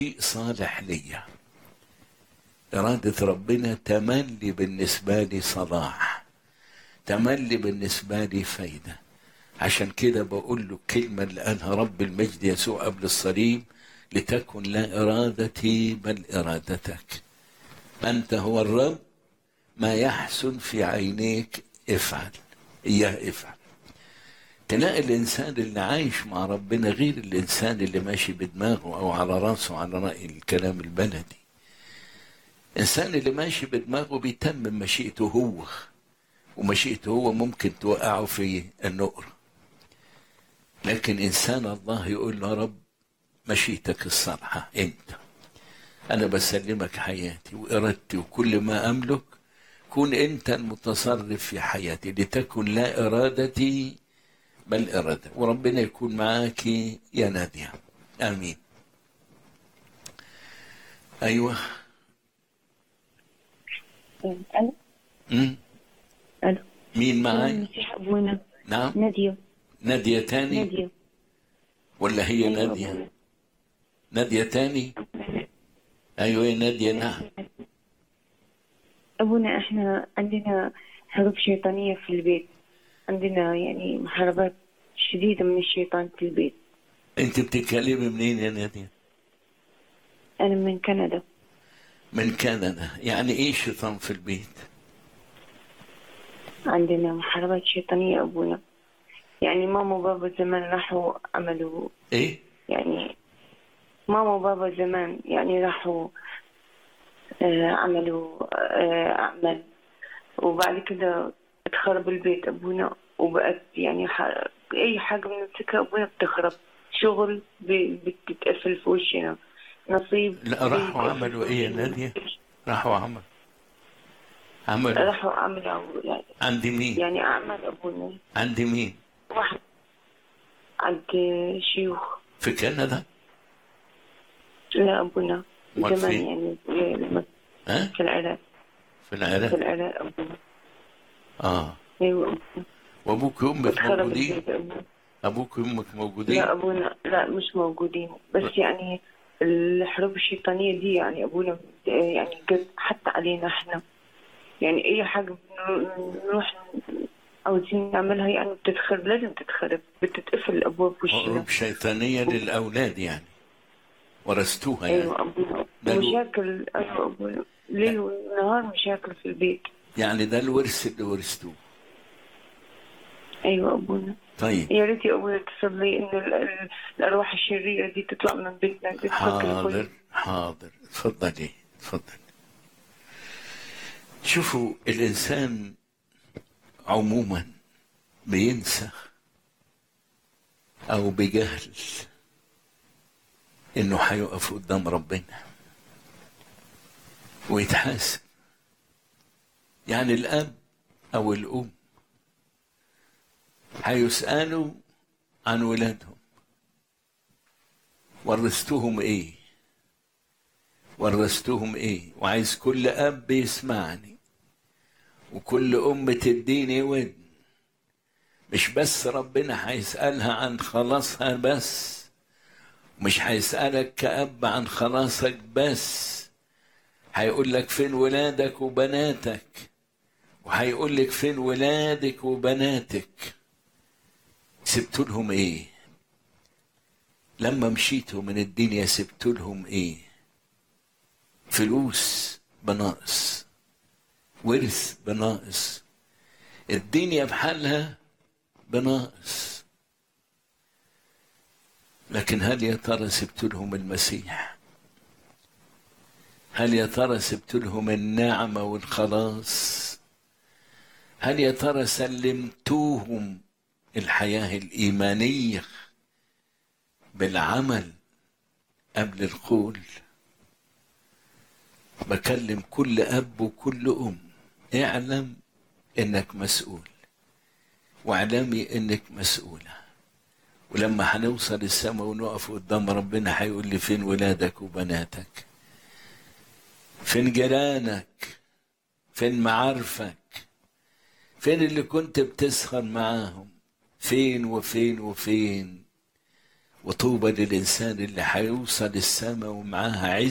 صالح ليا إرادة ربنا تملي بالنسبة لي صلاح تملي بالنسبة لي فايدة عشان كده بقول له الكلمة اللي قالها رب المجد يسوع قبل الصليب لتكن لا إرادتي بل إرادتك أنت هو الرب ما يحسن في عينيك افعل إياه افعل تلاقي الإنسان اللي عايش مع ربنا غير الإنسان اللي ماشي بدماغه أو على راسه على رأي الكلام البلدي الإنسان اللي ماشي بدماغه بيتمم مشيئته هو ومشيئته هو ممكن توقعه في النقر لكن إنسان الله يقول له يا رب مشيئتك الصالحة أنت أنا بسلمك حياتي وإرادتي وكل ما أملك كن أنت المتصرف في حياتي لتكن لا إرادتي بل إرادة وربنا يكون معاك يا نادية آمين أيوة الو مم. الو مين معاي المسيح ابونا نعم ناديه نادية تاني ناديه ولا هي أيوة نادية أبونا. نادية تاني أيوة يا نادية نعم ابونا احنا عندنا حروب شيطانيه في البيت عندنا يعني محاربات شديده من الشيطان في البيت أنت بتتكلمي منين يا نادية انا من كندا من كندا يعني إيه شيطان في البيت عندنا محاربات شيطانيه ابونا يعني ماما وبابا زمان راحوا عملوا إيه يعني ماما وبابا زمان يعني راحوا آه، عملوا آه، أعمال وبعد كده اتخرب البيت أبونا وبقت يعني ح- أي حاجة بنمسكها أبونا بتخرب شغل ب- بتتقفل في وشنا نصيب لا راحوا بيتقفل عملوا في إيه يا وشنا. نادية راحوا عملوا عملوا راحوا عملوا عند مين يعني أعمال أبونا عند مين واحد عند شيوخ في كندا لا أبونا أمال زمان فين؟ يعني لما- ها في العراق في في العراق العراق أبونا آه أيوة أبونا. وأبوك وأمك اتخرب موجودين البيت أبونا. أبوك وأمك موجودين لا أبونا لا مش موجودين بس يعني الحروب الشيطانية دي يعني أبونا يعني قد حتى علينا إحنا يعني أي حاجة بنرو- نروح عاوزين نعملها يعني بتتخرب لازم تتخرب بتتقفل الأبواب وشنا حروب شيطانية للأولاد يعني ورثتوها يعني أيوة أبونا ده الو- مشاكل أيوة أبونا ليل ونهار مشاكل في البيت يعني ده الورث اللي ورثتوه أيوة أبونا طيب يا ريت يا أبونا تصلي إن ال- ال- الأرواح الشريرة دي تطلع من بيتنا تتفك حاضر الكل حاضر اتفضلي اتفضل شوفوا الإنسان عموما بينسى أو بجهل إنه هيقف قدام ربنا ويتحاسب يعني الأب أو الأم هيسألوا عن ولادهم ورثتهم ايه ورثتهم ايه وعايز كل اب يسمعني وكل ام تديني ودن مش بس ربنا هيسألها عن خلاصها بس مش هيسألك كأب عن خلاصك بس هيقول لك فين ولادك وبناتك وهيقول لك فين ولادك وبناتك سبت لهم ايه لما مشيتوا من الدنيا سبت لهم ايه فلوس بناقص ورث بناقص الدنيا بحالها بناقص لكن هل يا ترى سبت لهم المسيح هل يا ترى سبت لهم النعمة والخلاص هل يا ترى سلمتوهم الحياة الإيمانية بالعمل قبل القول بكلم كل أب وكل أم اعلم إنك مسؤول واعلمي إنك مسؤولة ولما هنوصل السماء ونقف قدام ربنا هيقول لي فين ولادك وبناتك فين جيرانك فين معارفك فين اللي كنت بتسهر معاهم فين وفين وفين وطوبى للإنسان اللي هيوصل السماء ومعاها عز